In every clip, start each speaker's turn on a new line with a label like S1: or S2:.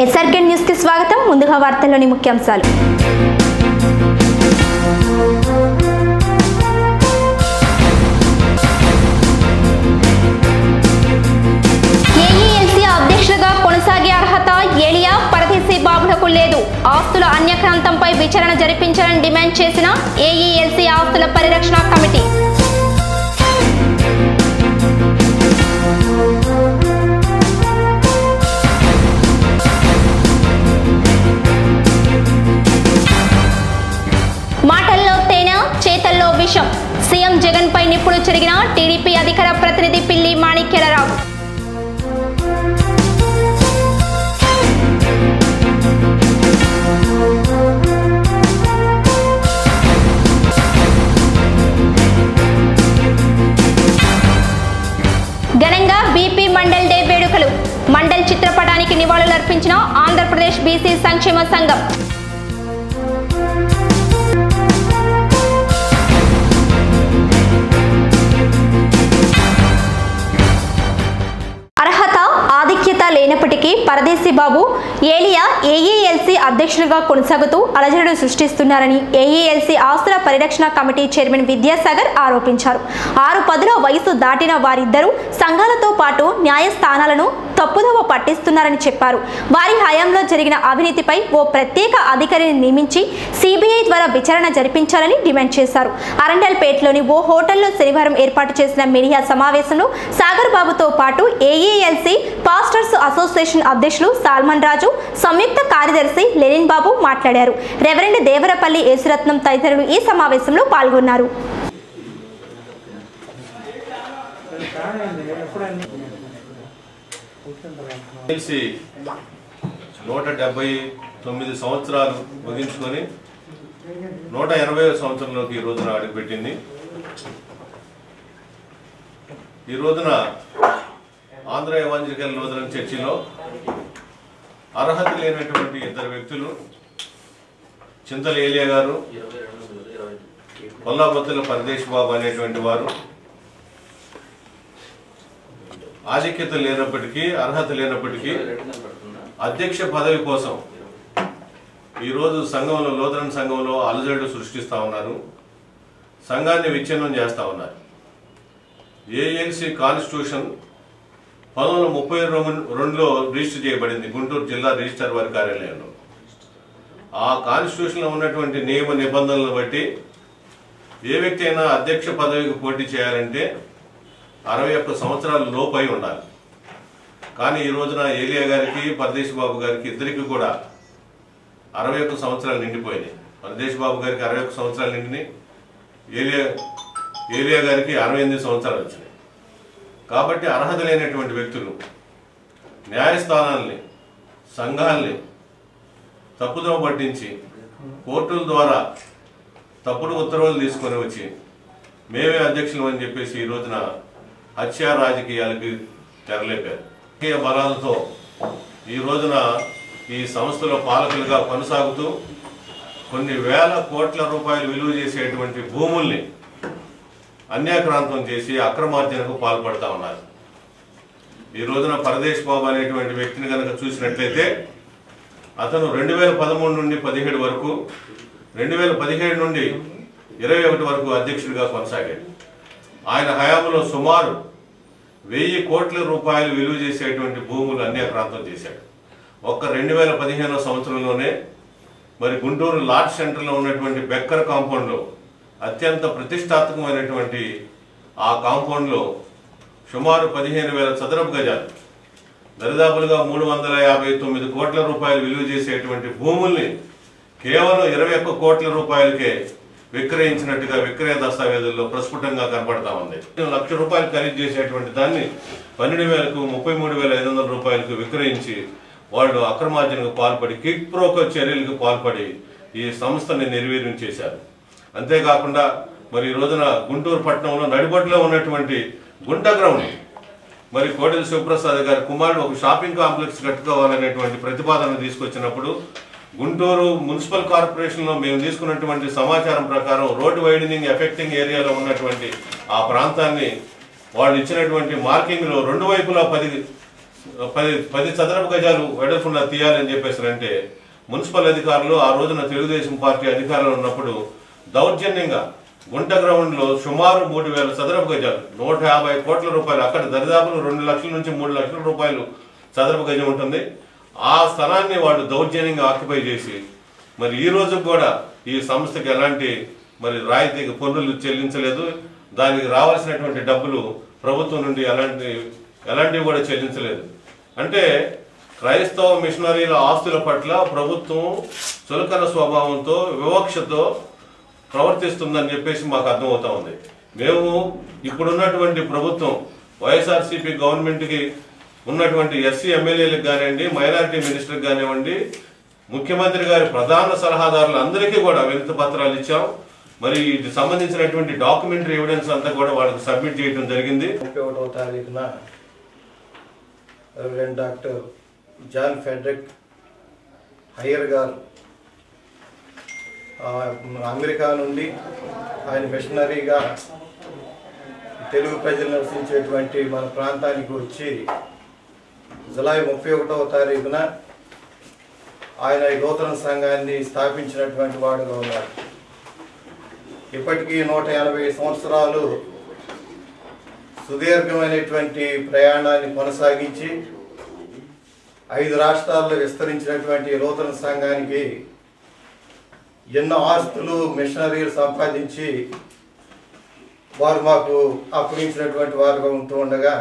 S1: SRK news కి స్వాగతం ముందుగా వార్తల్లోని ముఖ్యాంశాలు ఏఈఎల్సీ అధ్యక్షులుగా కొనసాగే అర్హత ఏలియా పరదేశీ బాబులకు లేదు ఆస్తుల అన్యక్రాంతంపై విచారణ జరిపించాలని డిమాండ్ చేసిన ఏఈఎల్సీ ఆస్తుల పరిరక్షణ కమిటీ మాటల్లో తేనె చేతల్లో విషం సీఎం జగన్ పై నిప్పులు చెరిగిన టీడీపీ అధికార ప్రతినిధి పిల్లి మాణిక్యలరావు ఘనంగా బీపీ మండల్ డే వేడుకలు మండల్ చిత్రపటానికి నివాళులర్పించిన ఆంధ్రప్రదేశ్ బీసీ సంక్షేమ సంఘం అర్హత ఆధిక్యత లేనప్పటికీ పరదేశీ బాబు ఏలియా ఏఈఎల్సీ అధ్యక్షులుగా కొనసాగుతూ అలజడులు సృష్టిస్తున్నారని ఏఈఎల్సీ ఆస్తుల పరిరక్షణ కమిటీ చైర్మన్ విద్యాసాగర్ ఆరోపించారు ఆరు పదుల వయసు దాటిన వారిద్దరూ సంఘాలతో పాటు న్యాయస్థానాలను తప్పుదోవ పట్టిస్తున్నారని చెప్పారు వారి హయాంలో జరిగిన అవినీతిపై ఓ ప్రత్యేక అధికారిని నియమించి సిబిఐ ద్వారా విచారణ జరిపించాలని డిమాండ్ చేశారు అరండల్పేటలోని ఓ హోటల్లో శనివారం ఏర్పాటు చేసిన మీడియా సమావేశంలో సాగర్ బాబుతో పాటు ఏఈఎల్సీ పాస్టర్స్ అసోసియేషన్ అధ్యక్షులు సాల్మన్ రాజు సంయుక్త కార్యదర్శి లెనిన్ బాబు మాట్లాడారు రెవరెండ్ దేవరపల్లి యేసురత్నం తదితరులు ఈ సమావేశంలో పాల్గొన్నారు
S2: తెలిసి నూట డెబ్బై తొమ్మిది సంవత్సరాలు ముగించుకొని నూట ఎనభై సంవత్సరంలోకి ఈ రోజున అడుగుపెట్టింది ఈ రోజున ఆంధ్ర ఎవాంజలికల్ లూథరన్ చర్చిలో అర్హత లేనటువంటి ఇద్దరు వ్యక్తులు చింతల ఏలియా గారు కొల్లాబొత్తుల పరదేశ్ బాబు అనేటువంటి వారు ఆధిక్యత లేనప్పటికీ అర్హత లేనప్పటికీ అధ్యక్ష పదవి కోసం ఈరోజు సంఘంలో లోతరన్ సంఘంలో అలజడులు సృష్టిస్తా ఉన్నారు సంఘాన్ని విచ్ఛిన్నం చేస్తా ఉన్నారు ఏఎల్సి కాన్స్టిట్యూషన్ పంతొమ్మిది వందల ముప్పై రెండులో రిజిస్టర్ చేయబడింది గుంటూరు జిల్లా రిజిస్టర్ వారి కార్యాలయంలో ఆ కాన్స్టిట్యూషన్లో ఉన్నటువంటి నియమ నిబంధనలను బట్టి ఏ వ్యక్తి అయినా అధ్యక్ష పదవికి పోటీ చేయాలంటే అరవై ఒక్క సంవత్సరాల లోపై ఉండాలి కానీ ఈ రోజున ఏలియా గారికి పరదేశ్ బాబు గారికి ఇద్దరికి కూడా అరవై ఒక్క సంవత్సరాలు నిండిపోయినాయి పరదేశ్ బాబు గారికి అరవై ఒక్క సంవత్సరాలు నిండినాయి ఏలియా ఏలియా గారికి అరవై ఎనిమిది సంవత్సరాలు వచ్చినాయి కాబట్టి అర్హత లేనటువంటి వ్యక్తులు న్యాయస్థానాల్ని సంఘాల్ని తప్పుదోవ పట్టించి కోర్టుల ద్వారా తప్పుడు ఉత్తర్వులు తీసుకొని వచ్చి మేమే అధ్యక్షులు అని చెప్పేసి ఈ రోజున హత్యా రాజకీయాలకి తెరలేపారు రాజకీయ బలాలతో ఈ రోజున ఈ సంస్థలో పాలకులుగా కొనసాగుతూ కొన్ని వేల కోట్ల రూపాయలు విలువ చేసేటువంటి భూముల్ని అన్యాక్రాంతం చేసి అక్రమార్జనకు పాల్పడతా ఉన్నారు ఈ రోజున పరదేశ్ బాబు అనేటువంటి వ్యక్తిని కనుక చూసినట్లయితే అతను రెండు వేల పదమూడు నుండి పదిహేడు వరకు రెండు వేల పదిహేడు నుండి ఇరవై ఒకటి వరకు అధ్యక్షుడిగా కొనసాగాడు ఆయన హయాంలో సుమారు వెయ్యి కోట్ల రూపాయలు విలువ చేసేటువంటి భూములు అన్యాక్రాంతం చేశాడు ఒక్క రెండు వేల పదిహేనో సంవత్సరంలోనే మరి గుంటూరు లార్జ్ సెంటర్లో ఉన్నటువంటి బెక్కర్ కాంపౌండ్లో అత్యంత ప్రతిష్టాత్మకమైనటువంటి ఆ కాంపౌండ్లో సుమారు పదిహేను వేల చదరపు గజాలు దరిదాపులుగా మూడు వందల యాభై తొమ్మిది కోట్ల రూపాయలు విలువ చేసేటువంటి భూముల్ని కేవలం ఇరవై ఒక్క కోట్ల రూపాయలకే విక్రయించినట్టుగా విక్రయ దస్తావేజుల్లో ప్రస్ఫుటంగా కనపడతా ఉంది లక్ష రూపాయలు ఖరీదు చేసేటువంటి దాన్ని పన్నెండు వేలకు ముప్పై మూడు వేల ఐదు వందల రూపాయలకు విక్రయించి వాళ్ళు అక్రమార్జనకు పాల్పడి కిక్ ప్రోకో చర్యలకు పాల్పడి ఈ సంస్థని నిర్వీర్యం చేశారు అంతేకాకుండా మరి ఈ రోజున గుంటూరు పట్టణంలో నడిబొట్టులో ఉన్నటువంటి గుంట గ్రౌండ్ మరి కోడెల శివప్రసాద్ గారి కుమారుడు ఒక షాపింగ్ కాంప్లెక్స్ కట్టుకోవాలనేటువంటి ప్రతిపాదన తీసుకొచ్చినప్పుడు గుంటూరు మున్సిపల్ కార్పొరేషన్లో మేము తీసుకున్నటువంటి సమాచారం ప్రకారం రోడ్డు వైడనింగ్ ఎఫెక్టింగ్ ఏరియాలో ఉన్నటువంటి ఆ ప్రాంతాన్ని వాళ్ళు ఇచ్చినటువంటి మార్కింగ్లో రెండు వైపులా పది పది పది చదరపు గజాలు వెడల్పున తీయాలని చెప్పేసి అంటే మున్సిపల్ అధికారులు ఆ రోజున తెలుగుదేశం పార్టీ అధికారంలో ఉన్నప్పుడు దౌర్జన్యంగా గుంట గ్రౌండ్ లో సుమారు మూడు వేల చదరపు గజాలు నూట యాభై కోట్ల రూపాయలు అక్కడ దరిదాపులు రెండు లక్షల నుంచి మూడు లక్షల రూపాయలు చదరపు గజం ఉంటుంది ఆ స్థలాన్ని వాళ్ళు దౌర్జన్యంగా ఆక్యుపై చేసి మరి ఈ రోజు కూడా ఈ సంస్థకి ఎలాంటి మరి రాయితీ పన్నులు చెల్లించలేదు దానికి రావాల్సినటువంటి డబ్బులు ప్రభుత్వం నుండి ఎలాంటి ఎలాంటివి కూడా చెల్లించలేదు అంటే క్రైస్తవ మిషనరీల ఆస్తుల పట్ల ప్రభుత్వం చులకన స్వభావంతో వివక్షతో ప్రవర్తిస్తుందని చెప్పేసి మాకు అర్థమవుతా ఉంది మేము ఇప్పుడున్నటువంటి ప్రభుత్వం వైఎస్ఆర్సీపీ గవర్నమెంట్కి ఉన్నటువంటి ఎస్సీ ఎమ్మెల్యేలకు కానివ్వండి మైనారిటీ మినిస్టర్కి కానివ్వండి ముఖ్యమంత్రి గారి ప్రధాన సలహాదారులు అందరికీ కూడా వినతి పత్రాలు ఇచ్చాం మరి ఇది సంబంధించినటువంటి డాక్యుమెంటరీ ఎవిడెన్స్ అంతా కూడా వాళ్ళకి సబ్మిట్ చేయడం జరిగింది
S3: ముప్పై ఒకటవ తారీఖున reverend doctor John Frederick Heyer గారు ఆ, అమెరికా నుండి ఆయన మిషనరీగా తెలుగు ప్రజలు నివసించేటువంటి మన ప్రాంతానికి వచ్చి జులై ముప్పై ఒకటవ తారీఖున ఆయన ఈ నూతన సంఘాన్ని స్థాపించినటువంటి వాడుగా ఉన్నారు ఇప్పటికీ నూట ఎనభై సంవత్సరాలు సుదీర్ఘమైనటువంటి ప్రయాణాన్ని కొనసాగించి ఐదు రాష్ట్రాల్లో విస్తరించినటువంటి ఈ నూతన సంఘానికి ఎన్నో ఆస్తులు మిషనరీలు సంపాదించి వారు మాకు అప్పగించినటువంటి వారుగా ఉంటూ ఉండగా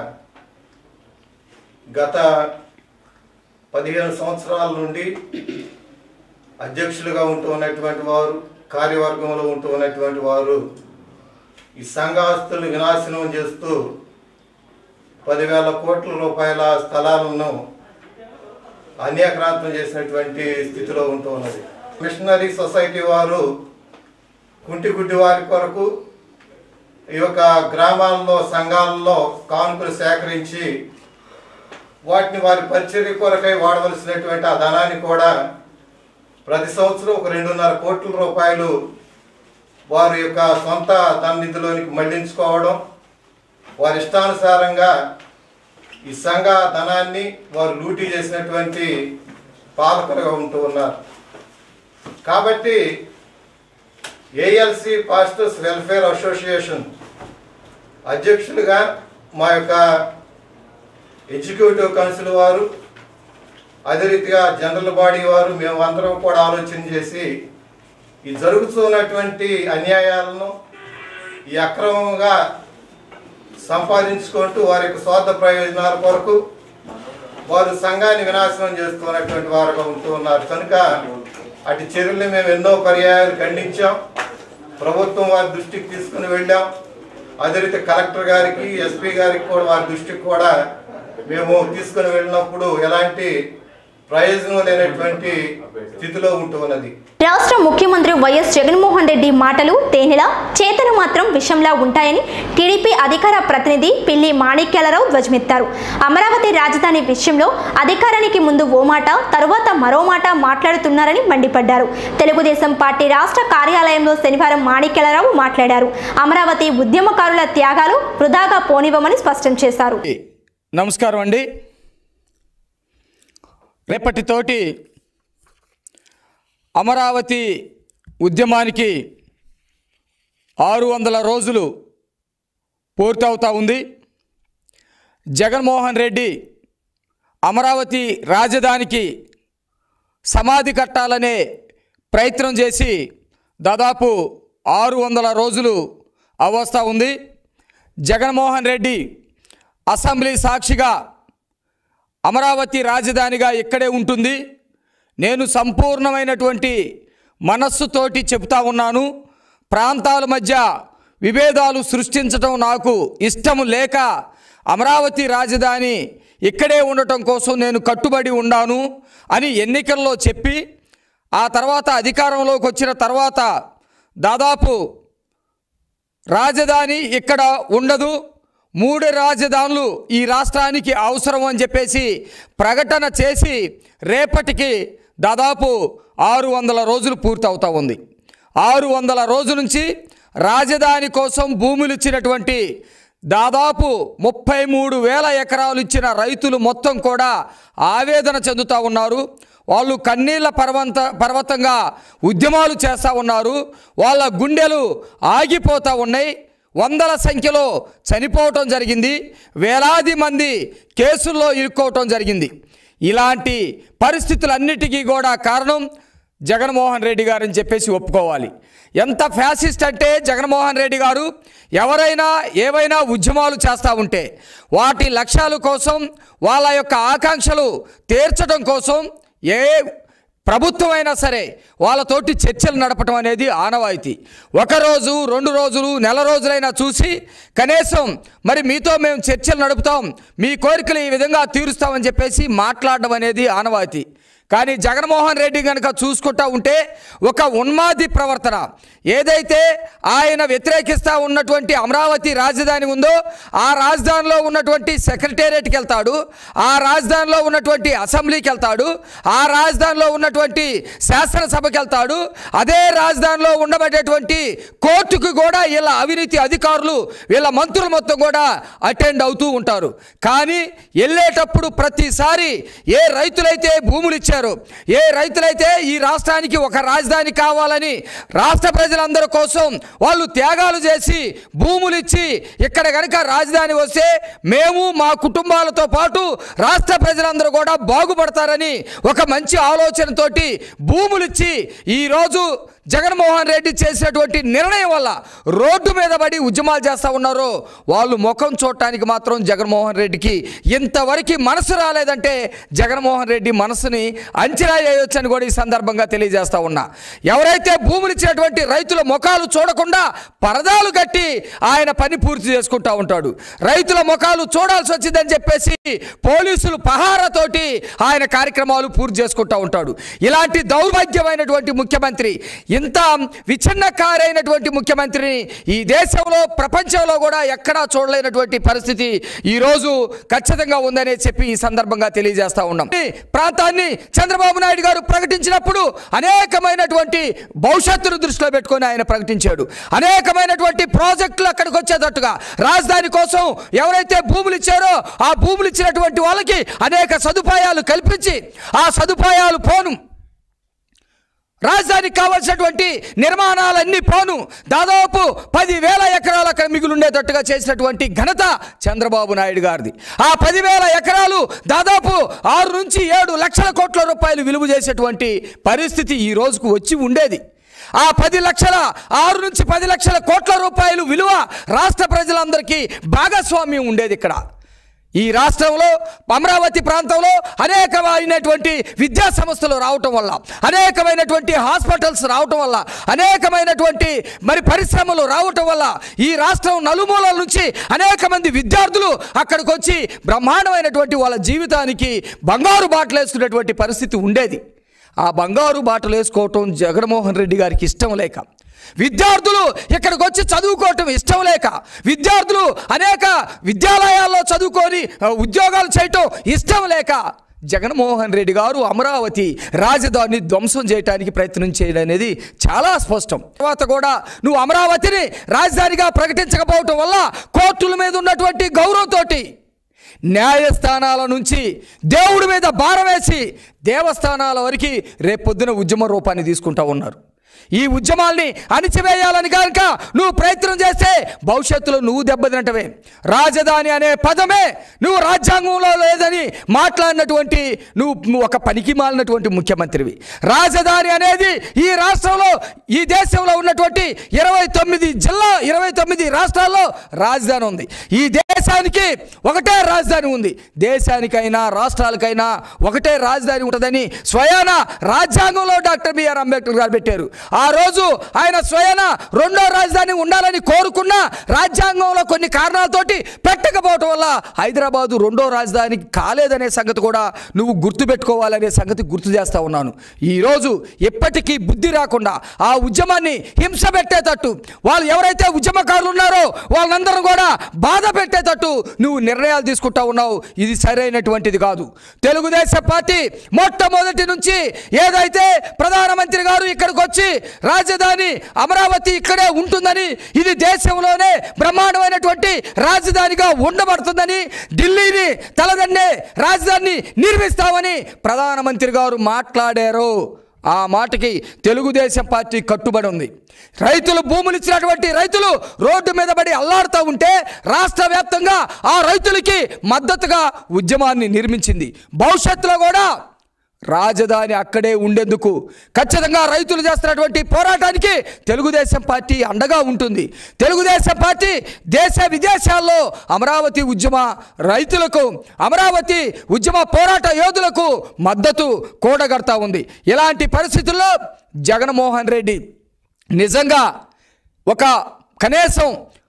S3: గత పదిహేను సంవత్సరాల నుండి అధ్యక్షులుగా ఉంటూ ఉన్నటువంటి వారు కార్యవర్గంలో ఉంటూ ఉన్నటువంటి వారు ఈ సంఘ ఆస్తులు వినాశనం చేస్తూ పదివేల కోట్ల రూపాయల స్థలాలను అన్యాక్రాంతం చేసినటువంటి స్థితిలో ఉంటూ ఉన్నది మిషనరీ సొసైటీ వారు కుంటి గుడ్డి వారి కొరకు ఈ యొక్క గ్రామాల్లో సంఘాలలో కానుకలు సేకరించి వాటిని వారి పరిచర్య కొరకై వాడవలసినటువంటి ఆ ధనాన్ని కూడా ప్రతి సంవత్సరం ఒక రెండున్నర కోట్ల రూపాయలు వారి యొక్క సొంత ధన నిధిలోనికి మళ్లించుకోవడం వారి ఇష్టానుసారంగా ఈ సంఘ ధనాన్ని వారు లూటీ చేసినటువంటి పాలకులుగా ఉంటూ ఉన్నారు కాబట్టి ఏఎల్సి పాస్టర్స్ వెల్ఫేర్ అసోసియేషన్ అధ్యక్షులుగా మా యొక్క ఎగ్జిక్యూటివ్ కౌన్సిల్ వారు అదే రీతిగా జనరల్ బాడీ వారు మేము అందరం కూడా ఆలోచన చేసి ఈ జరుగుతున్నటువంటి అన్యాయాలను ఈ అక్రమంగా సంపాదించుకుంటూ వారి యొక్క స్వార్థ ప్రయోజనాల కొరకు వారు సంఘాన్ని వినాశనం చేస్తున్నటువంటి వారుగా ఉంటూ ఉన్నారు కనుక అటు చర్యల్ని మేము ఎన్నో పర్యాయాలు ఖండించాం ప్రభుత్వం వారి దృష్టికి తీసుకుని వెళ్ళాం అదే రీతి కలెక్టర్ గారికి ఎస్పీ గారికి కూడా వారి దృష్టికి కూడా మేము తీసుకుని వెళ్ళినప్పుడు ఎలాంటి ప్రయోజనం లేనటువంటి స్థితిలో ఉంటూ ఉన్నది
S1: రాష్ట్ర ముఖ్యమంత్రి వైఎస్ జగన్మోహన్ రెడ్డి మాటలు తేనెలా చేతలు మాత్రం విషంలా ఉంటాయని టీడీపీ అధికార ప్రతినిధి పిల్లి మాణిక్యాలరావు ధ్వజమెత్తారు అమరావతి రాజధాని విషయంలో అధికారానికి ముందు ఓ మాట తరువాత మరో మాట మాట్లాడుతున్నారని మండిపడ్డారు తెలుగుదేశం పార్టీ రాష్ట్ర కార్యాలయంలో శనివారం మాణిక్యాలరావు మాట్లాడారు అమరావతి ఉద్యమకారుల త్యాగాలు వృధాగా పోనివ్వమని స్పష్టం చేశారు
S4: నమస్కారం అండి రేపటితోటి అమరావతి ఉద్యమానికి ఆరు వందల రోజులు పూర్తవుతా ఉంది జగన్మోహన్ రెడ్డి అమరావతి రాజధానికి సమాధి కట్టాలనే ప్రయత్నం చేసి దాదాపు ఆరు వందల రోజులు అవస్థ ఉంది జగన్మోహన్ రెడ్డి అసెంబ్లీ సాక్షిగా అమరావతి రాజధానిగా ఇక్కడే ఉంటుంది నేను సంపూర్ణమైనటువంటి మనస్సుతోటి చెప్తా ఉన్నాను ప్రాంతాల మధ్య విభేదాలు సృష్టించడం నాకు ఇష్టం లేక అమరావతి రాజధాని ఇక్కడే ఉండటం కోసం నేను కట్టుబడి ఉన్నాను అని ఎన్నికల్లో చెప్పి ఆ తర్వాత అధికారంలోకి వచ్చిన తర్వాత దాదాపు రాజధాని ఇక్కడ ఉండదు మూడు రాజధానులు ఈ రాష్ట్రానికి అవసరం అని చెప్పేసి ప్రకటన చేసి రేపటికి దాదాపు ఆరు వందల రోజులు పూర్తవుతా ఉంది ఆరు వందల రోజు నుంచి రాజధాని కోసం భూములు ఇచ్చినటువంటి దాదాపు ముప్పై మూడు వేల ఎకరాలు ఇచ్చిన రైతులు మొత్తం కూడా ఆవేదన చెందుతూ ఉన్నారు వాళ్ళు కన్నీళ్ళ పర్వంత పర్వతంగా ఉద్యమాలు చేస్తూ ఉన్నారు వాళ్ళ గుండెలు ఆగిపోతూ ఉన్నాయి వందల సంఖ్యలో చనిపోవటం జరిగింది వేలాది మంది కేసుల్లో ఇరుక్కోవటం జరిగింది ఇలాంటి పరిస్థితులన్నిటికీ కూడా కారణం జగన్మోహన్ రెడ్డి గారు అని చెప్పేసి ఒప్పుకోవాలి ఎంత ఫ్యాసిస్ట్ అంటే జగన్మోహన్ రెడ్డి గారు ఎవరైనా ఏవైనా ఉద్యమాలు చేస్తూ ఉంటే వాటి లక్ష్యాల కోసం వాళ్ళ యొక్క ఆకాంక్షలు తీర్చడం కోసం ఏ ప్రభుత్వం అయినా సరే వాళ్ళతోటి చర్చలు నడపటం అనేది ఆనవాయితీ ఒకరోజు రెండు రోజులు నెల రోజులైనా చూసి కనీసం మరి మీతో మేము చర్చలు నడుపుతాం మీ కోరికలు ఈ విధంగా తీరుస్తామని చెప్పేసి మాట్లాడడం అనేది ఆనవాయితీ కానీ జగన్మోహన్ రెడ్డి కనుక చూసుకుంటా ఉంటే ఒక ఉన్మాది ప్రవర్తన ఏదైతే ఆయన వ్యతిరేకిస్తూ ఉన్నటువంటి అమరావతి రాజధాని ఉందో ఆ రాజధానిలో ఉన్నటువంటి సెక్రటేరియట్కి వెళ్తాడు ఆ రాజధానిలో ఉన్నటువంటి అసెంబ్లీకి వెళ్తాడు ఆ రాజధానిలో ఉన్నటువంటి శాసనసభకి వెళ్తాడు అదే రాజధానిలో ఉండబడేటువంటి కోర్టుకు కూడా వీళ్ళ అవినీతి అధికారులు వీళ్ళ మంత్రులు మొత్తం కూడా అటెండ్ అవుతూ ఉంటారు కానీ వెళ్ళేటప్పుడు ప్రతిసారి ఏ రైతులైతే భూములు ఇచ్చారో ఏ రైతులైతే ఈ రాష్ట్రానికి ఒక రాజధాని కావాలని రాష్ట్ర ప్రజలందరి కోసం వాళ్ళు త్యాగాలు చేసి భూములు ఇచ్చి ఇక్కడ కనుక రాజధాని వస్తే మేము మా కుటుంబాలతో పాటు రాష్ట్ర ప్రజలందరూ కూడా బాగుపడతారని ఒక మంచి ఆలోచనతోటి భూములు ఇచ్చి ఈరోజు జగన్మోహన్ రెడ్డి చేసినటువంటి నిర్ణయం వల్ల రోడ్డు మీద పడి ఉద్యమాలు చేస్తూ ఉన్నారో వాళ్ళు ముఖం చూడటానికి మాత్రం జగన్మోహన్ రెడ్డికి ఇంతవరకు మనసు రాలేదంటే జగన్మోహన్ రెడ్డి మనసుని అంచనా వేయొచ్చని కూడా ఈ సందర్భంగా తెలియజేస్తా ఉన్నా ఎవరైతే భూములు ఇచ్చినటువంటి రైతుల ముఖాలు చూడకుండా పరదాలు కట్టి ఆయన పని పూర్తి చేసుకుంటా ఉంటాడు రైతుల ముఖాలు చూడాల్సి వచ్చిందని చెప్పేసి పోలీసులు పహారాతోటి ఆయన కార్యక్రమాలు పూర్తి చేసుకుంటా ఉంటాడు ఇలాంటి దౌర్భాగ్యమైనటువంటి ముఖ్యమంత్రి ఇంత విచ్ఛిన్నకారైనటువంటి ముఖ్యమంత్రిని ఈ దేశంలో ప్రపంచంలో కూడా ఎక్కడా చూడలేనటువంటి పరిస్థితి ఈరోజు ఖచ్చితంగా ఉందనే చెప్పి ఈ సందర్భంగా తెలియజేస్తా ఉన్నాం ఈ ప్రాంతాన్ని చంద్రబాబు నాయుడు గారు ప్రకటించినప్పుడు అనేకమైనటువంటి భవిష్యత్తును దృష్టిలో పెట్టుకొని ఆయన ప్రకటించాడు అనేకమైనటువంటి ప్రాజెక్టులు అక్కడికి వచ్చేటట్టుగా రాజధాని కోసం ఎవరైతే భూములు ఇచ్చారో ఆ భూములు ఇచ్చినటువంటి వాళ్ళకి అనేక సదుపాయాలు కల్పించి ఆ సదుపాయాలు పోను రాజధానికి కావాల్సినటువంటి నిర్మాణాలన్నీ పోను దాదాపు పదివేల ఎకరాలు అక్కడ మిగులుండేటట్టుగా చేసినటువంటి ఘనత చంద్రబాబు నాయుడు గారిది ఆ పదివేల ఎకరాలు దాదాపు ఆరు నుంచి ఏడు లక్షల కోట్ల రూపాయలు విలువ చేసేటువంటి పరిస్థితి ఈ రోజుకు వచ్చి ఉండేది ఆ పది లక్షల ఆరు నుంచి పది లక్షల కోట్ల రూపాయలు విలువ రాష్ట్ర ప్రజలందరికీ భాగస్వామ్యం ఉండేది ఇక్కడ ఈ రాష్ట్రంలో అమరావతి ప్రాంతంలో అనేకమైనటువంటి విద్యా సంస్థలు రావటం వల్ల అనేకమైనటువంటి హాస్పిటల్స్ రావటం వల్ల అనేకమైనటువంటి మరి పరిశ్రమలు రావటం వల్ల ఈ రాష్ట్రం నలుమూలల నుంచి అనేక మంది విద్యార్థులు అక్కడికి వచ్చి బ్రహ్మాండమైనటువంటి వాళ్ళ జీవితానికి బంగారు బాటలు వేసుకునేటువంటి పరిస్థితి ఉండేది ఆ బంగారు బాటలు వేసుకోవటం జగన్మోహన్ రెడ్డి గారికి ఇష్టం లేక విద్యార్థులు ఇక్కడికి వచ్చి చదువుకోవటం ఇష్టం లేక విద్యార్థులు అనేక విద్యాలయాల్లో చదువుకొని ఆ, ఉద్యోగాలు చేయటం ఇష్టం లేక జగన్మోహన్ రెడ్డి గారు అమరావతి రాజధానిని ధ్వంసం చేయడానికి ప్రయత్నం చేయడం అనేది చాలా స్పష్టం తర్వాత కూడా నువ్వు అమరావతిని రాజధానిగా ప్రకటించకపోవటం వల్ల కోర్టుల మీద ఉన్నటువంటి గౌరవంతోటి న్యాయస్థానాల నుంచి దేవుడి మీద భారం వేసి దేవస్థానాల వరకు రేపొద్దున ఉద్యమ రూపాన్ని తీసుకుంటా ఉన్నారు ఈ ఉద్యమాల్ని అణిచివేయాలని కనుక నువ్వు ప్రయత్నం చేస్తే భవిష్యత్తులో నువ్వు దెబ్బతినటమే రాజధాని అనే పదమే నువ్వు రాజ్యాంగంలో లేదని మాట్లాడినటువంటి నువ్వు నువ్వు ఒక పనికి మాలినటువంటి ముఖ్యమంత్రివి రాజధాని అనేది ఈ రాష్ట్రంలో ఈ దేశంలో ఉన్నటువంటి ఇరవై తొమ్మిది జిల్లా ఇరవై తొమ్మిది రాష్ట్రాల్లో రాజధాని ఉంది ఈ దేశానికి ఒకటే రాజధాని ఉంది దేశానికైనా రాష్ట్రాలకైనా ఒకటే రాజధాని ఉంటుందని స్వయాన రాజ్యాంగంలో డాక్టర్ బిఆర్ అంబేద్కర్ గారు పెట్టారు ఆ రోజు ఆయన స్వయాన రెండో రాజధాని ఉండాలని కోరుకున్న రాజ్యాంగంలో కొన్ని కారణాలతోటి పెట్టకపోవటం వల్ల హైదరాబాదు రెండో రాజధాని కాలేదనే సంగతి కూడా నువ్వు గుర్తుపెట్టుకోవాలనే సంగతి గుర్తు చేస్తా ఉన్నాను ఈరోజు ఎప్పటికీ బుద్ధి రాకుండా ఆ ఉద్యమాన్ని హింస పెట్టేటట్టు వాళ్ళు ఎవరైతే ఉద్యమకారులు ఉన్నారో వాళ్ళందరూ కూడా బాధ పెట్టేటట్టు నువ్వు నిర్ణయాలు తీసుకుంటా ఉన్నావు ఇది సరైనటువంటిది కాదు తెలుగుదేశం పార్టీ మొట్టమొదటి నుంచి ఏదైతే ప్రధానమంత్రి గారు ఇక్కడికి వచ్చి రాజధాని అమరావతి ఇక్కడే ఉంటుందని ఇది దేశంలోనే బ్రహ్మాండమైనటువంటి రాజధానిగా ఉండబడుతుందని ఢిల్లీని తలదన్నే రాజధాని నిర్మిస్తామని ప్రధానమంత్రి గారు మాట్లాడారు ఆ మాటకి తెలుగుదేశం పార్టీ కట్టుబడి ఉంది రైతులు భూములు ఇచ్చినటువంటి రైతులు రోడ్డు మీద పడి అల్లాడుతూ ఉంటే రాష్ట్ర వ్యాప్తంగా ఆ రైతులకి మద్దతుగా ఉద్యమాన్ని నిర్మించింది భవిష్యత్తులో కూడా రాజధాని అక్కడే ఉండేందుకు ఖచ్చితంగా రైతులు చేస్తున్నటువంటి పోరాటానికి తెలుగుదేశం పార్టీ అండగా ఉంటుంది తెలుగుదేశం పార్టీ దేశ విదేశాల్లో అమరావతి ఉద్యమ రైతులకు అమరావతి ఉద్యమ పోరాట యోధులకు మద్దతు కూడగడతా ఉంది ఇలాంటి పరిస్థితుల్లో జగన్మోహన్ రెడ్డి నిజంగా ఒక కనీసం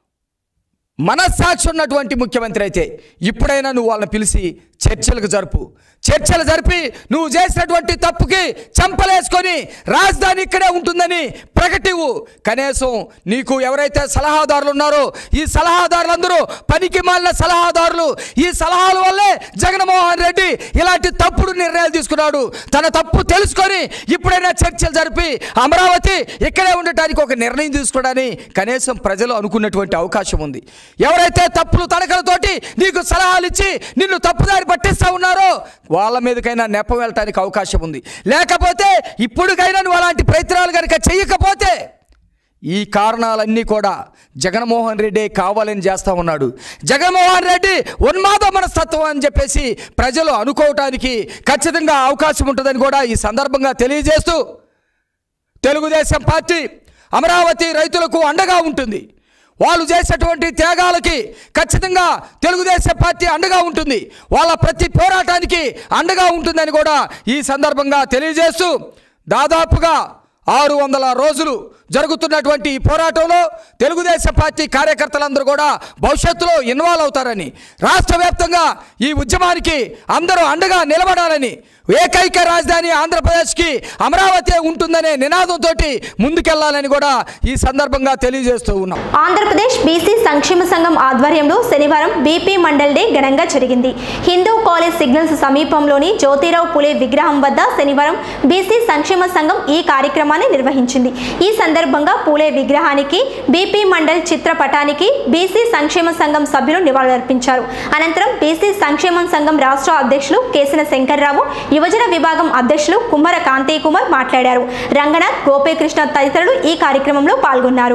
S4: మనస్సాక్షి ఉన్నటువంటి ముఖ్యమంత్రి అయితే ఇప్పుడైనా నువ్వు వాళ్ళని పిలిచి చర్చలకు జరుపు చర్చలు జరిపి నువ్వు చేసినటువంటి తప్పుకి చంపలేసుకొని రాజధాని ఇక్కడే ఉంటుందని ప్రకటివు కనీసం నీకు ఎవరైతే సలహాదారులు ఉన్నారో ఈ సలహాదారులందరూ పనికి మాలిన సలహాదారులు ఈ సలహాల వల్లే జగన్మోహన్ రెడ్డి ఇలాంటి తప్పుడు నిర్ణయాలు తీసుకున్నాడు తన తప్పు తెలుసుకొని ఇప్పుడైనా చర్చలు జరిపి అమరావతి ఇక్కడే ఉండటానికి ఒక నిర్ణయం తీసుకోవడానికి కనీసం ప్రజలు అనుకున్నటువంటి అవకాశం ఉంది ఎవరైతే తప్పులు తడకలతోటి నీకు సలహాలు ఇచ్చి నిన్ను తప్పుదారి పట్టిస్తా ఉన్నారో వాళ్ళ మీదకైనా నెపం వెళ్ళటానికి అవకాశం ఉంది లేకపోతే ఇప్పుడుకైనా నువ్వు అలాంటి ప్రయత్నాలు కనుక చేయకపోతే ఈ కారణాలన్నీ కూడా జగన్మోహన్ రెడ్డి కావాలని చేస్తూ ఉన్నాడు జగన్మోహన్ రెడ్డి ఉన్మాద మనస్తత్వం అని చెప్పేసి ప్రజలు అనుకోవటానికి ఖచ్చితంగా అవకాశం ఉంటుందని కూడా ఈ సందర్భంగా తెలియజేస్తూ తెలుగుదేశం పార్టీ అమరావతి రైతులకు అండగా ఉంటుంది వాళ్ళు చేసేటువంటి త్యాగాలకి ఖచ్చితంగా తెలుగుదేశం పార్టీ అండగా ఉంటుంది వాళ్ళ ప్రతి పోరాటానికి అండగా ఉంటుందని కూడా ఈ సందర్భంగా తెలియజేస్తూ దాదాపుగా ఆరు వందల రోజులు జరుగుతున్నటువంటి ఈ పోరాటంలో తెలుగుదేశం పార్టీ కార్యకర్తలందరూ కూడా భవిష్యత్తులో ఇన్వాల్వ్ అవుతారని రాష్ట్ర వ్యాప్తంగా ఈ ఉద్యమానికి అందరూ అండగా నిలబడాలని ఏకైక రాజధాని ఆంధ్రప్రదేశ్కి అమరావతి ఉంటుందనే నినాదంతో ముందుకెళ్లాలని కూడా ఈ సందర్భంగా తెలియజేస్తూ ఉన్నాం
S1: ఆంధ్రప్రదేశ్ బీసీ సంక్షేమ సంఘం ఆధ్వర్యంలో శనివారం బీపీ మండల్ డే ఘనంగా జరిగింది హిందూ కాలేజ్ సిగ్నల్స్ సమీపంలోని జ్యోతిరావు పులే విగ్రహం వద్ద శనివారం బీసీ సంక్షేమ సంఘం ఈ కార్యక్రమాన్ని నిర్వహించింది ఈ సందర్భంగా పూలే విగ్రహానికి బీపీ మండల్ చిత్రపటానికి బీసీ సంక్షేమ సంఘం సభ్యులు నివాళులర్పించారు అనంతరం బీసీ సంక్షేమ సంఘం రాష్ట్ర అధ్యక్షులు కేసిన శంకర్రావు యువజన విభాగం అధ్యక్షులు కుమ్మర కాంతయ్య కుమార్ మాట్లాడారు రంగనాథ్ గోపీకృష్ణ తదితరులు ఈ కార్యక్రమంలో పాల్గొన్నారు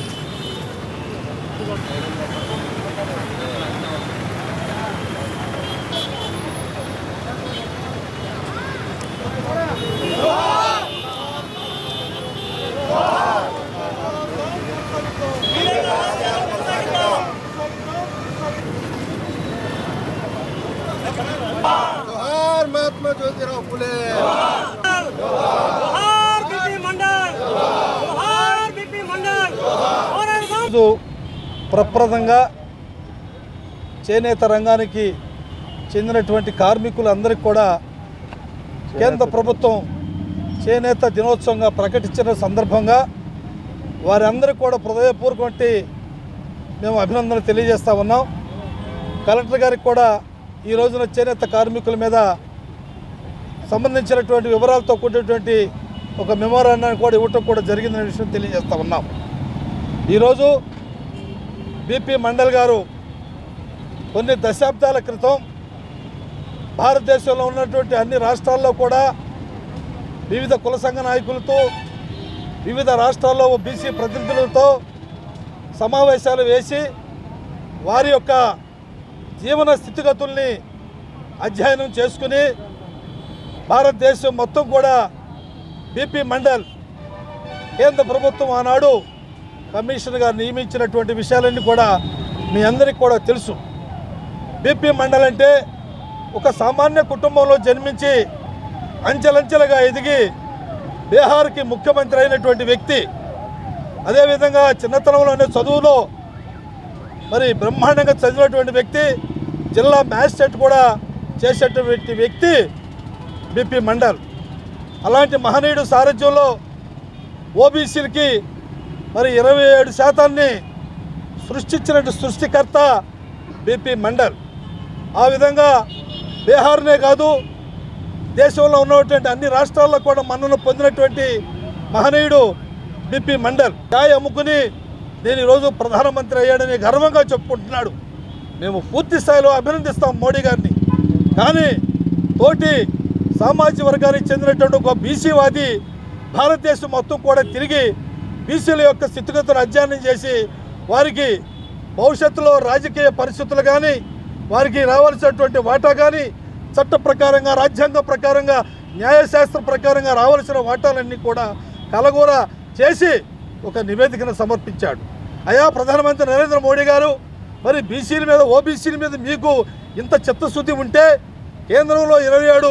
S3: जोहार महात्मा ज्योतिराव फुले
S5: जोहार बीपी मंडल जोहार बीपी मंडल और
S6: ఈరోజు ప్రప్రదంగా చేనేత రంగానికి చెందినటువంటి కార్మికులందరికీ కూడా కేంద్ర ప్రభుత్వం చేనేత దినోత్సవంగా ప్రకటించిన సందర్భంగా వారందరికీ కూడా హృదయపూర్వకటి మేము అభినందనలు తెలియజేస్తా ఉన్నాం కలెక్టర్ గారికి కూడా ఈ రోజున చేనేత కార్మికుల మీద సంబంధించినటువంటి వివరాలతో కూడినటువంటి ఒక మెమోరాండాన్ని కూడా ఇవ్వటం కూడా జరిగిందనే విషయం తెలియజేస్తా ఉన్నాం ఈరోజు బీపీ మండల్ గారు కొన్ని దశాబ్దాల క్రితం భారతదేశంలో ఉన్నటువంటి అన్ని రాష్ట్రాల్లో కూడా వివిధ కుల సంఘ నాయకులతో వివిధ రాష్ట్రాల్లో బీసీ ప్రతినిధులతో సమావేశాలు వేసి వారి యొక్క జీవన స్థితిగతుల్ని అధ్యయనం చేసుకుని భారతదేశం మొత్తం కూడా బీపీ మండల్ కేంద్ర ప్రభుత్వం ఆనాడు కమిషన్గా నియమించినటువంటి విషయాలన్నీ కూడా మీ అందరికీ కూడా తెలుసు బీపీ మండల్ అంటే ఒక సామాన్య కుటుంబంలో జన్మించి అంచెలంచెలుగా ఎదిగి బీహార్కి ముఖ్యమంత్రి అయినటువంటి వ్యక్తి అదేవిధంగా చిన్నతనంలోనే చదువులో మరి బ్రహ్మాండంగా చదివినటువంటి వ్యక్తి జిల్లా మ్యాజిస్ట్రేట్ కూడా చేసేటువంటి వ్యక్తి బీపీ మండల్ అలాంటి మహనీయుడు సారథ్యంలో ఓబీసీలకి మరి ఇరవై ఏడు శాతాన్ని సృష్టించిన సృష్టికర్త బీపీ మండల్ ఆ విధంగా బీహార్నే కాదు దేశంలో ఉన్నటువంటి అన్ని రాష్ట్రాల్లో కూడా మన్నను పొందినటువంటి మహనీయుడు బిపి మండల్ ఛాయ్ అమ్ముకుని నేను ఈరోజు ప్రధానమంత్రి అయ్యాడని గర్వంగా చెప్పుకుంటున్నాడు మేము పూర్తి స్థాయిలో అభినందిస్తాం మోడీ గారిని కానీ తోటి సామాజిక వర్గానికి చెందినటువంటి ఒక బీసీవాది భారతదేశం మొత్తం కూడా తిరిగి బీసీల యొక్క స్థితిగతులు అధ్యయనం చేసి వారికి భవిష్యత్తులో రాజకీయ పరిస్థితులు కానీ వారికి రావాల్సినటువంటి వాటా కానీ చట్ట ప్రకారంగా రాజ్యాంగం ప్రకారంగా న్యాయశాస్త్ర ప్రకారంగా రావాల్సిన వాటాలన్నీ కూడా కలగూర చేసి ఒక నివేదికను సమర్పించాడు అయా ప్రధానమంత్రి నరేంద్ర మోడీ గారు మరి బీసీల మీద ఓబీసీల మీద మీకు ఇంత చిత్తశుద్ధి ఉంటే కేంద్రంలో ఇరవై ఏడు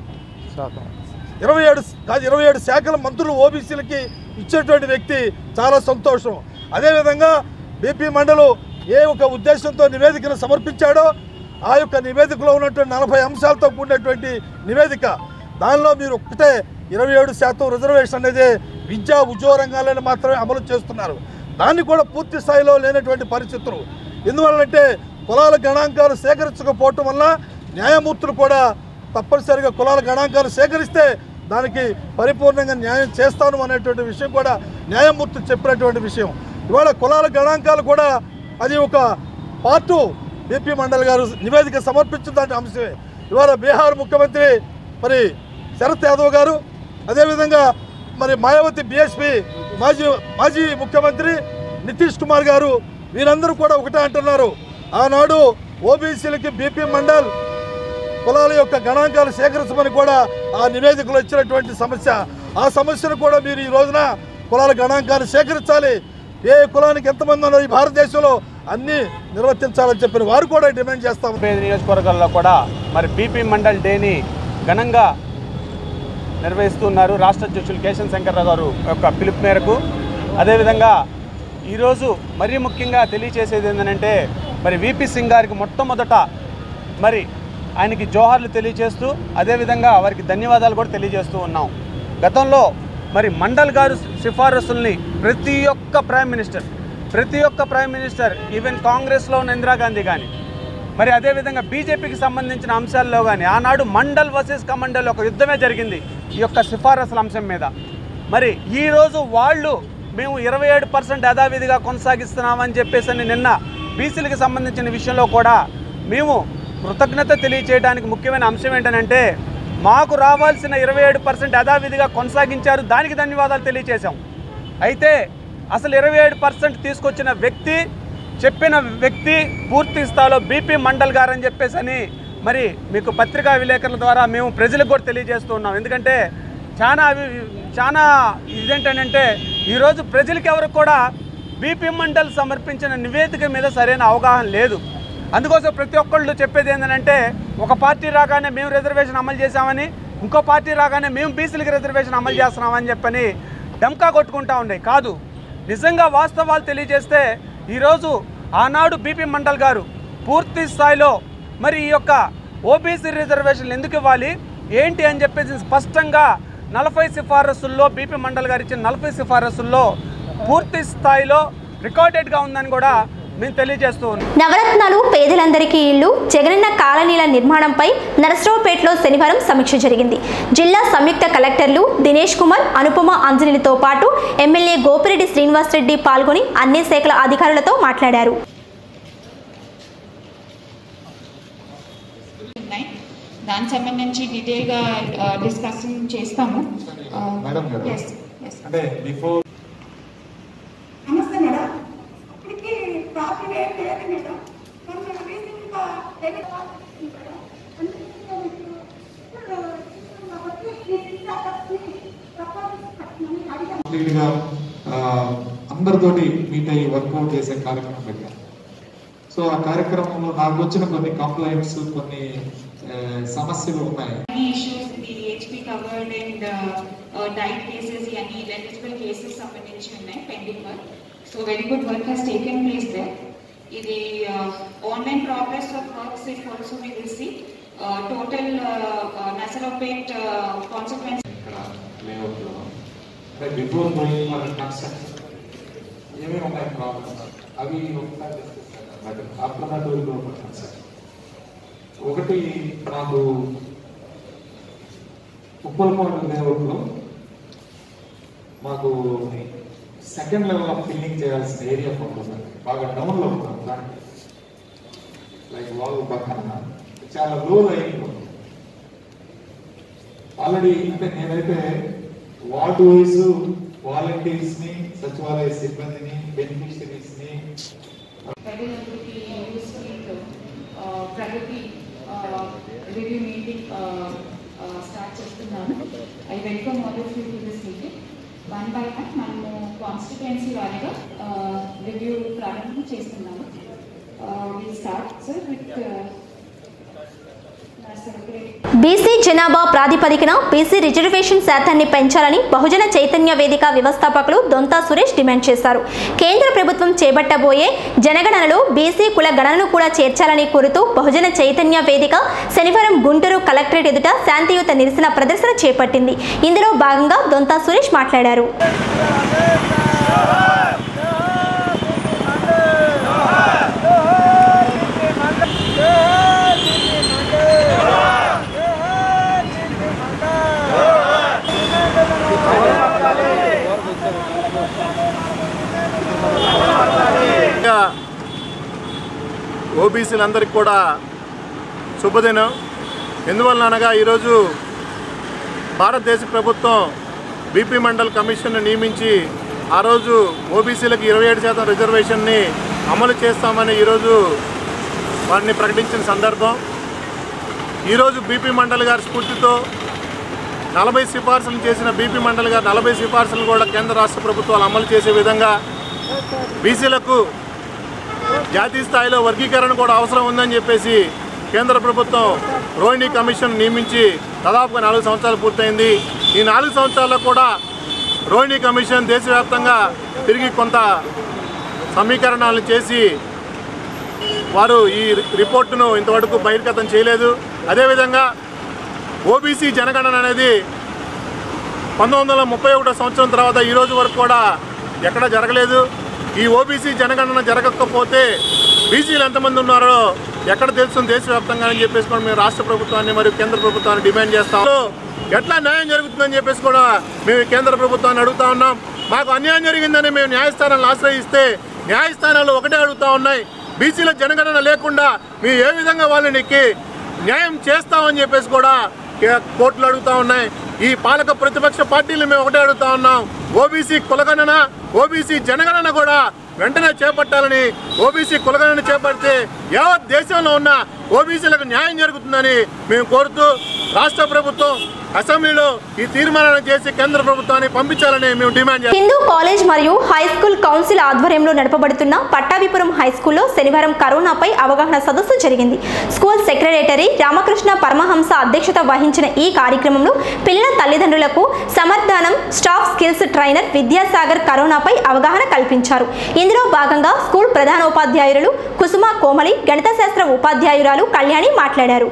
S6: ఇరవై ఏడు కాదు ఇరవై ఏడు శాఖల మంత్రులు ఓబీసీలకి ఇచ్చేటువంటి వ్యక్తి చాలా సంతోషం అదేవిధంగా బీపీ మండలు ఏ ఒక ఉద్దేశంతో నివేదికను సమర్పించాడో ఆ యొక్క నివేదికలో ఉన్నటువంటి నలభై అంశాలతో కూడినటువంటి నివేదిక దానిలో మీరు ఒక్కటే ఇరవై ఏడు శాతం రిజర్వేషన్ అనేది విద్యా ఉద్యోగ రంగాలను మాత్రమే అమలు చేస్తున్నారు దాన్ని కూడా పూర్తి స్థాయిలో లేనటువంటి పరిస్థితులు ఎందువల్లంటే కులాల గణాంకాలు సేకరించకపోవటం వల్ల న్యాయమూర్తులు కూడా తప్పనిసరిగా కులాల గణాంకాలు సేకరిస్తే దానికి పరిపూర్ణంగా న్యాయం చేస్తాను అనేటువంటి విషయం కూడా న్యాయమూర్తి చెప్పినటువంటి విషయం ఇవాళ కులాల గణాంకాలు కూడా అది ఒక పార్టు బీపీ మండల్ గారు నివేదిక సమర్పించిన అంశమే ఇవాళ బీహార్ ముఖ్యమంత్రి మరి శరత్ యాదవ్ గారు అదేవిధంగా మరి మాయావతి బిఎస్పి మాజీ మాజీ ముఖ్యమంత్రి నితీష్ కుమార్ గారు వీరందరూ కూడా ఒకటే అంటున్నారు ఆనాడు ఓబీసీలకి బీపీ మండల్ కులాల యొక్క గణాంకాలు సేకరించమని కూడా ఆ నివేదికలో ఇచ్చినటువంటి సమస్య ఆ సమస్యను కూడా మీరు ఈ రోజున కులాల గణాంకాలు సేకరించాలి ఏ కులానికి ఎంతమంది ఉన్నారు ఈ భారతదేశంలో అన్నీ నిర్వర్తించాలని చెప్పిన వారు కూడా డిమాండ్ చేస్తాము
S7: ముప్పై ఐదు నియోజకవర్గాల్లో కూడా మరి బీపీ మండల్ డేని ఘనంగా నిర్వహిస్తున్నారు రాష్ట్ర అధ్యక్షులు కేశన్ శంకర్రావు గారు యొక్క పిలుపు మేరకు అదేవిధంగా ఈరోజు మరీ ముఖ్యంగా తెలియచేసేది ఏంటంటే మరి విపి సింగ్ గారికి మొట్టమొదట మరి ఆయనకి జోహార్లు తెలియజేస్తూ అదేవిధంగా వారికి ధన్యవాదాలు కూడా తెలియజేస్తూ ఉన్నాం గతంలో మరి మండల్ గారు సిఫారసుల్ని ప్రతి ఒక్క ప్రైమ్ మినిస్టర్ ప్రతి ఒక్క ప్రైమ్ మినిస్టర్ ఈవెన్ కాంగ్రెస్లో ఉన్న ఇందిరాగాంధీ కానీ మరి అదేవిధంగా బీజేపీకి సంబంధించిన అంశాల్లో కానీ ఆనాడు మండల్ వర్సెస్ కమండల్ ఒక యుద్ధమే జరిగింది ఈ యొక్క సిఫారసుల అంశం మీద మరి ఈరోజు వాళ్ళు మేము ఇరవై ఏడు పర్సెంట్ యథావిధిగా కొనసాగిస్తున్నామని చెప్పేసి అని నిన్న బీసీలకు సంబంధించిన విషయంలో కూడా మేము కృతజ్ఞత తెలియచేయడానికి ముఖ్యమైన అంశం ఏంటంటే మాకు రావాల్సిన ఇరవై ఏడు పర్సెంట్ యథావిధిగా కొనసాగించారు దానికి ధన్యవాదాలు తెలియచేశాం అయితే అసలు ఇరవై ఏడు పర్సెంట్ తీసుకొచ్చిన వ్యక్తి చెప్పిన వ్యక్తి పూర్తి స్థాయిలో బీపీ మండల్ గారు అని చెప్పేసి అని మరి మీకు పత్రికా విలేకరుల ద్వారా మేము ప్రజలకు కూడా తెలియజేస్తూ ఉన్నాం ఎందుకంటే చాలా అవి చాలా ఇదేంటంటే ఈరోజు ప్రజలకి ఎవరికి కూడా బీపీ మండల్ సమర్పించిన నివేదిక మీద సరైన అవగాహన లేదు అందుకోసం ప్రతి ఒక్కళ్ళు చెప్పేది ఏంటంటే ఒక పార్టీ రాగానే మేము రిజర్వేషన్ అమలు చేశామని ఇంకో పార్టీ రాగానే మేము బీసీలకి రిజర్వేషన్ అమలు చేస్తున్నామని చెప్పని డమ్కా కొట్టుకుంటా ఉండే కాదు నిజంగా వాస్తవాలు తెలియజేస్తే ఈరోజు ఆనాడు బీపీ మండల్ గారు పూర్తి స్థాయిలో మరి ఈ యొక్క ఓబీసీ రిజర్వేషన్లు ఎందుకు ఇవ్వాలి ఏంటి అని చెప్పేసి స్పష్టంగా నలభై సిఫారసుల్లో బీపీ మండల్ గారు ఇచ్చిన నలభై సిఫారసుల్లో పూర్తి స్థాయిలో రికార్డెడ్గా ఉందని కూడా మేము తెలియజేస్తూ ఉన్నాం
S1: నవరత్నాలు పేదలందరికీ ఇల్లు జగనన్న కాలనీల నిర్మాణంపై నరసరావుపేటలో శనివారం సమీక్ష జరిగింది జిల్లా సంయుక్త కలెక్టర్లు దినేష్ కుమార్ అనుపమ అంజలితో పాటు ఎమ్మెల్యే గోపిరెడ్డి శ్రీనివాసరెడ్డి పాల్గొని అన్ని శాఖల అధికారులతో మాట్లాడారు
S8: ఉన్నాయి దానికి సంబంధించి డీటెయిల్గా డిస్కషన్ చేస్తాము
S9: మేడం గారు
S8: Yes, yes.
S9: అంటే బిఫోర్
S10: నమస్తే మేడం ఇప్పటికీ ప్రాబ్లం ఏం లేదు మేడం మరి మేము రీసెంట్గా డెబిట్ కార్డు తీసుకున్నాం మేడం. అందుకే మేము ఇప్పుడు ఇప్పుడు తీసుకున్నాం కాబట్టి ఈ రీఛార్జ్ని ప్రపోజల్స్ కట్టమని అడిగాము
S9: కంప్లీట్ గా ఆ, అందరితోటి మీట్ అయ్యి వర్కౌట్ చేసే కార్యక్రమం పెట్టాం సో ఆ కార్యక్రమంలో నాకు వచ్చిన కొన్ని కంప్లైంట్స్ కొన్ని ఆ, సమస్యలు ఉన్నాయి
S8: Any issues the HP covered and uh, uh, died cases ఇవన్నీ ఎలిజిబుల్ కేసెస్ సంబంధించి ఉన్నాయి pending work so very good work has taken place they ఇది online progress of works if also we will see total Nasarapet consequence
S9: ఇక్కడ layout లో అంటే before going for construction ఏమేమి ఉన్నాయి problems అవి ఒకసారి but after that will go for construction ఒకటి నాకు ఉప్పలకోట లేఅవుట్ లో మాకు సెకండ్ లెవెల్ ఆఫ్ ఫిల్లింగ్ చేయాల్సిన ఏరియా ఉంటుంది బాగా డౌన్లో ఉంటాం దానికి లైక్ వాగు పక్కన చాలా లో లైన్ ఆల్రెడీ అంటే నేనైతే వార్డ్ వైజ్ వాలంటీర్స్ ని సచివాలయ సిబ్బందిని బెనిఫిషరీస్ ని
S8: ప్రజలందరికీ యూస్ఫుల్ ప్రగతి రివ్యూ మీటింగ్ స్టార్ట్ చేస్తున్నాను I welcome all of you to this meeting one by one మనము కాన్స్టిట్యుయెన్సీ వారిగా రివ్యూ ప్రారంభం చేస్తున్నాము will start sir with
S1: BC జనాభా ప్రాతిపదికన బీసీ రిజర్వేషన్ శాతాన్ని పెంచాలని బహుజన చైతన్య వేదిక వ్యవస్థాపకులు దొంతా సురేష్ డిమాండ్ చేశారు కేంద్ర ప్రభుత్వం చేపట్టబోయే జనగణనలో బీసీ కుల గణనను కూడా చేర్చాలని కోరుతూ బహుజన చైతన్య వేదిక శనివారం గుంటూరు కలెక్టరేట్ ఎదుట శాంతియుత నిరసన ప్రదర్శన చేపట్టింది ఇందులో భాగంగా దొంతా సురేష్ మాట్లాడారు
S11: ఓబీసీలందరికీ కూడా శుభదినం ఎందువలన అనగా ఈరోజు భారతదేశ ప్రభుత్వం బీపీ మండల్ కమిషన్ను నియమించి ఆ రోజు ఓబీసీలకు ఇరవై ఏడు శాతం రిజర్వేషన్ని అమలు చేస్తామని ఈరోజు వారిని ప్రకటించిన సందర్భం ఈరోజు బీపీ మండల్ గారి స్ఫూర్తితో నలభై సిఫార్సులు చేసిన బీపీ మండల్ గారు నలభై సిఫార్సులు కూడా కేంద్ర రాష్ట్ర ప్రభుత్వాలు అమలు చేసే విధంగా బీసీలకు జాతీయ స్థాయిలో వర్గీకరణ కూడా అవసరం ఉందని చెప్పేసి కేంద్ర ప్రభుత్వం రోహిణి కమిషన్ నియమించి దాదాపుగా నాలుగు సంవత్సరాలు పూర్తయింది ఈ నాలుగు సంవత్సరాల్లో కూడా రోహిణి కమిషన్ దేశవ్యాప్తంగా తిరిగి కొంత సమీకరణాలు చేసి వారు ఈ రిపోర్టును ఇంతవరకు బహిర్గతం చేయలేదు అదేవిధంగా ఓబీసీ జనగణన అనేది పంతొమ్మిది వందల ముప్పై ఒకటో సంవత్సరం తర్వాత ఈ రోజు వరకు కూడా ఎక్కడ జరగలేదు ఈ ఓబీసీ జనగణన జరగకపోతే బీసీలు ఎంతమంది ఉన్నారో ఎక్కడ తెలుస్తుంది దేశవ్యాప్తంగా అని చెప్పేసి కూడా మేము రాష్ట్ర ప్రభుత్వాన్ని మరియు కేంద్ర ప్రభుత్వాన్ని డిమాండ్ చేస్తాం ఎట్లా న్యాయం జరుగుతుందని చెప్పేసి కూడా మేము కేంద్ర ప్రభుత్వాన్ని అడుగుతా ఉన్నాం మాకు అన్యాయం జరిగిందని మేము న్యాయస్థానాలను ఆశ్రయిస్తే న్యాయస్థానాలు ఒకటే అడుగుతా ఉన్నాయి బీసీల జనగణన లేకుండా మేము ఏ విధంగా వాళ్ళని ఎక్కి న్యాయం చేస్తామని చెప్పేసి కూడా కే- కోర్టులు అడుగుతా ఉన్నాయి ఈ పాలక ప్రతిపక్ష పార్టీలు మేము ఒకటే అడుగుతా ఉన్నాం ఓబీసీ కులగణన ఓబీసీ జనగణన కూడా వెంటనే చేపట్టాలని ఓబీసీ కులగణన చేపడితే యావత్ దేశంలో ఉన్న ఓబీసీలకు న్యాయం జరుగుతుందని మేము కోరుతూ రాష్ట్ర ప్రభుత్వం అసెంబ్లీలో ఈ తీర్మానాన్ని చేసి కేంద్ర ప్రభుత్వాన్ని పంపించాలని మేము డిమాండ్ చేస్తాం
S1: హిందూ కాలేజ్ మరియు హై స్కూల్ కౌన్సిల్ ఆధ్వర్యంలో నడపబడుతున్న పట్టాభిపురం హై స్కూల్లో శనివారం కరోనాపై అవగాహన సదస్సు జరిగింది స్కూల్ సెక్రటరీ రామకృష్ణ పరమహంస అధ్యక్షత వహించిన ఈ కార్యక్రమంలో పిల్లల తల్లిదండ్రులకు సమర్థానం స్టాఫ్ స్కిల్స్ ట్రైనర్ విద్యాసాగర్ కరోనాపై అవగాహన కల్పించారు ఇందులో భాగంగా స్కూల్ ప్రధానోపాధ్యాయులు కుసుమ కోమలి గణిత శాస్త్ర ఉపాధ్యాయురాలు కళ్యాణి మాట్లాడారు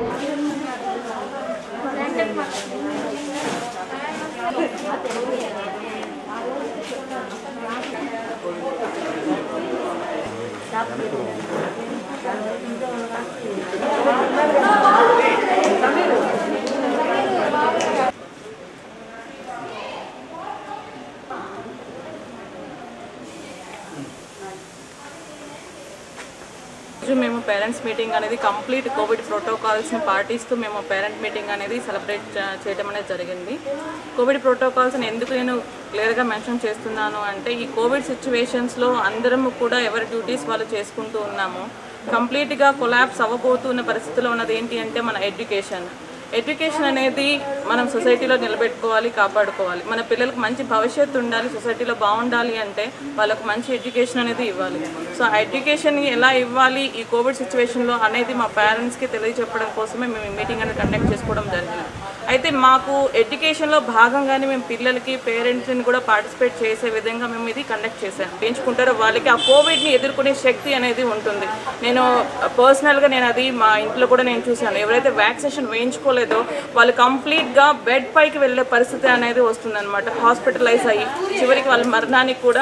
S12: రోజు మేము పేరెంట్స్ మీటింగ్ అనేది కంప్లీట్ కోవిడ్ ప్రోటోకాల్స్ని పాటిస్తూ మేము పేరెంట్ మీటింగ్ అనేది సెలబ్రేట్ చే- చేయడం అనేది జరిగింది కోవిడ్ ప్రోటోకాల్స్ని ఎందుకు నేను క్లియర్గా మెన్షన్ చేస్తున్నాను అంటే ఈ కోవిడ్ సిచ్యువేషన్స్లో అందరం కూడా ఎవరి డ్యూటీస్ వాళ్ళు చేసుకుంటూ ఉన్నాము కంప్లీట్గా కొలాబ్స్ అవ్వబోతున్న పరిస్థితిలో ఉన్నది ఏంటి అంటే మన ఎడ్యుకేషన్ ఎడ్యుకేషన్ అనేది మనం సొసైటీలో నిలబెట్టుకోవాలి కాపాడుకోవాలి మన పిల్లలకు మంచి భవిష్యత్తు ఉండాలి సొసైటీలో బాగుండాలి అంటే వాళ్ళకు మంచి ఎడ్యుకేషన్ అనేది ఇవ్వాలి సో ఆ ఎడ్యుకేషన్ ఎలా ఇవ్వాలి ఈ కోవిడ్ సిచ్యువేషన్లో అనేది మా పేరెంట్స్కి తెలియజెప్పడం కోసమే మేము ఈ మీటింగ్ అనేది కండక్ట్ చేసుకోవడం జరిగింది అయితే మాకు ఎడ్యుకేషన్లో భాగంగానే మేము పిల్లలకి పేరెంట్స్ని కూడా పార్టిసిపేట్ చేసే విధంగా మేము ఇది కండక్ట్ చేశాం పెంచుకుంటారో వాళ్ళకి ఆ కోవిడ్ని ఎదుర్కొనే శక్తి అనేది ఉంటుంది నేను పర్సనల్గా నేను అది మా ఇంట్లో కూడా నేను చూశాను ఎవరైతే వ్యాక్సినేషన్ వేయించుకోలేదో వాళ్ళు కంప్లీట్గా బెడ్ పైకి వెళ్ళే పరిస్థితి అనేది వస్తుందన్నమాట హాస్పిటలైజ్ అయ్యి చివరికి వాళ్ళ మరణానికి కూడా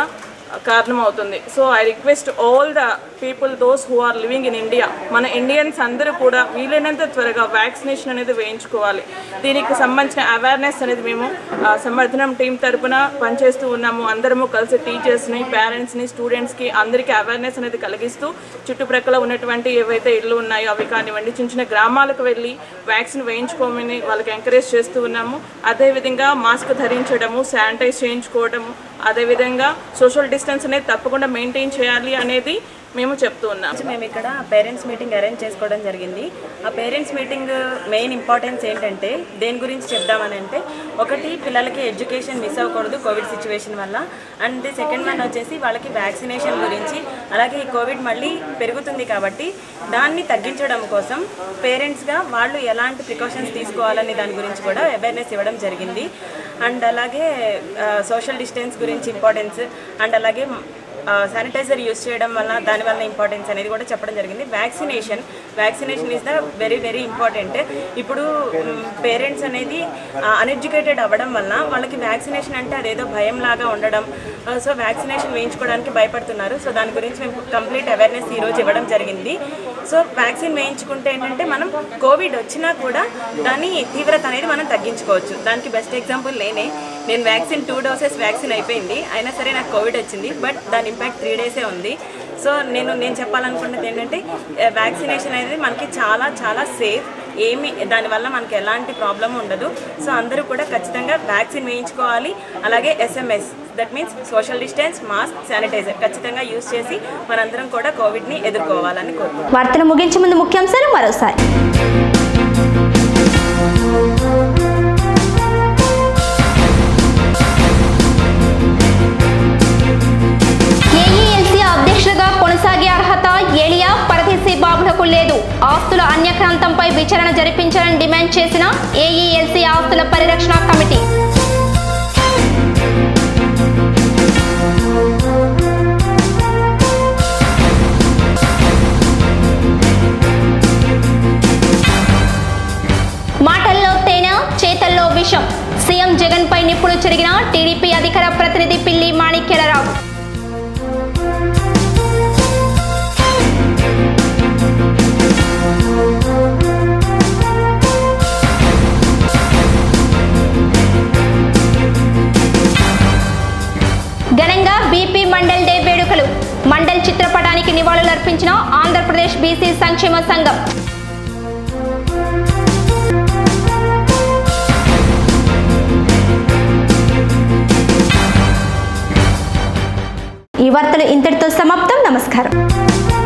S12: కారణం అవుతుంది so I request all the people those who are living in India మన ఇండియన్స్ అందరూ కూడా వీలైనంత త్వరగా వ్యాక్సినేషన్ అనేది వేయించుకోవాలి దీనికి సంబంధించిన అవేర్నెస్ అనేది మేము ఆ, సమర్థనం టీం తరపున పనిచేస్తూ ఉన్నాము అందరము కలిసి టీచర్స్ని పేరెంట్స్ని స్టూడెంట్స్కి అందరికీ అవేర్నెస్ అనేది కలిగిస్తూ చుట్టుప్రక్కల ఉన్నటువంటి ఏవైతే ఇళ్ళు ఉన్నాయో అవి కానివ్వండి చిన్న చిన్న గ్రామాలకు వెళ్ళి వ్యాక్సిన్ వేయించుకోమని వాళ్ళకి ఎంకరేజ్ చేస్తూ ఉన్నాము అదేవిధంగా మాస్క్ ధరించడము శానిటైజ్ చేయించుకోవడము అదేవిధంగా సోషల్ డిస్టెన్స్ అనేది తప్పకుండా మెయింటైన్ చేయాలి అనేది మేము చెప్తూ ఉన్నాం
S13: మేము ఇక్కడ పేరెంట్స్ మీటింగ్ అరేంజ్ చేసుకోవడం జరిగింది ఆ పేరెంట్స్ మీటింగ్ మెయిన్ ఇంపార్టెన్స్ ఏంటంటే దేని గురించి చెప్దామని అంటే ఒకటి పిల్లలకి ఎడ్యుకేషన్ మిస్ అవ్వకూడదు కోవిడ్ సిచ్యువేషన్ వల్ల అండ్ సెకండ్ వన్ వచ్చేసి వాళ్ళకి వ్యాక్సినేషన్ గురించి అలాగే ఈ కోవిడ్ మళ్ళీ పెరుగుతుంది కాబట్టి దాన్ని తగ్గించడం కోసం పేరెంట్స్గా వాళ్ళు ఎలాంటి ప్రికాషన్స్ తీసుకోవాలనే దాని గురించి కూడా అవేర్నెస్ ఇవ్వడం జరిగింది అండ్ అలాగే సోషల్ డిస్టెన్స్ గురించి ఇంపార్టెన్స్ అండ్ అలాగే శానిటైజర్ యూస్ చేయడం వల్ల దానివల్ల ఇంపార్టెన్స్ అనేది కూడా చెప్పడం జరిగింది vaccination vaccination is the very very important ఇప్పుడు పేరెంట్స్ అనేది అన్ఎడ్యుకేటెడ్ అవ్వడం వల్ల వాళ్ళకి వ్యాక్సినేషన్ అంటే అదేదో భయం లాగా ఉండడం సో వ్యాక్సినేషన్ వేయించుకోవడానికి భయపడుతున్నారు సో దాని గురించి మేము కంప్లీట్ అవేర్నెస్ ఈరోజు ఇవ్వడం జరిగింది సో వ్యాక్సిన్ వేయించుకుంటే ఏంటంటే మనం కోవిడ్ వచ్చినా కూడా దాని తీవ్రత అనేది మనం తగ్గించుకోవచ్చు దానికి బెస్ట్ ఎగ్జాంపుల్ నేనే నేను వ్యాక్సిన్ టూ డోసెస్ వ్యాక్సిన్ అయిపోయింది అయినా సరే నాకు కోవిడ్ వచ్చింది బట్ దాని ఇంపాక్ట్ త్రీ డేసే ఉంది సో నేను నేను చెప్పాలనుకున్నది ఏంటంటే వ్యాక్సినేషన్ అనేది మనకి చాలా చాలా సేఫ్ ఏమి దానివల్ల మనకి ఎలాంటి ప్రాబ్లం ఉండదు సో అందరూ కూడా ఖచ్చితంగా వ్యాక్సిన్ వేయించుకోవాలి అలాగే SMS that means social distance mask sanitiser ఖచ్చితంగా యూస్ చేసి మనందరం కూడా కోవిడ్ని ఎదుర్కోవాలని కోరుకుంటున్నాం
S1: వార్తలు ముగించే ముందు ముఖ్యాంశాలు మరోసారి ఏఈఎల్సీ అధ్యక్షులుగా కొనసాగే అర్హత ఏలియా పరదేశీ బాబులకు లేదు ఆస్తుల అన్యక్రాంతంపై విచారణ జరిపించాలని డిమాండ్ చేసిన ఏఈఎల్సీ ఆస్తుల పరిరక్షణ కమిటీ మాటల్లో తేనె చేతల్లో విషం సీఎం జగన్ పై నిప్పుడు చెరిగిన టీడీపీ అధికార ప్రతినిధి పిల్లి మాణిక్యలరావు ఘనంగా బీపీ మండల్ డే వేడుకలు మండల్ చిత్రపటానికి నివాళులర్పించిన ఆంధ్రప్రదేశ్ బీసీ సంక్షేమ సంఘం ఈ వార్తలు ఇంతటితో సమాప్తం నమస్కారం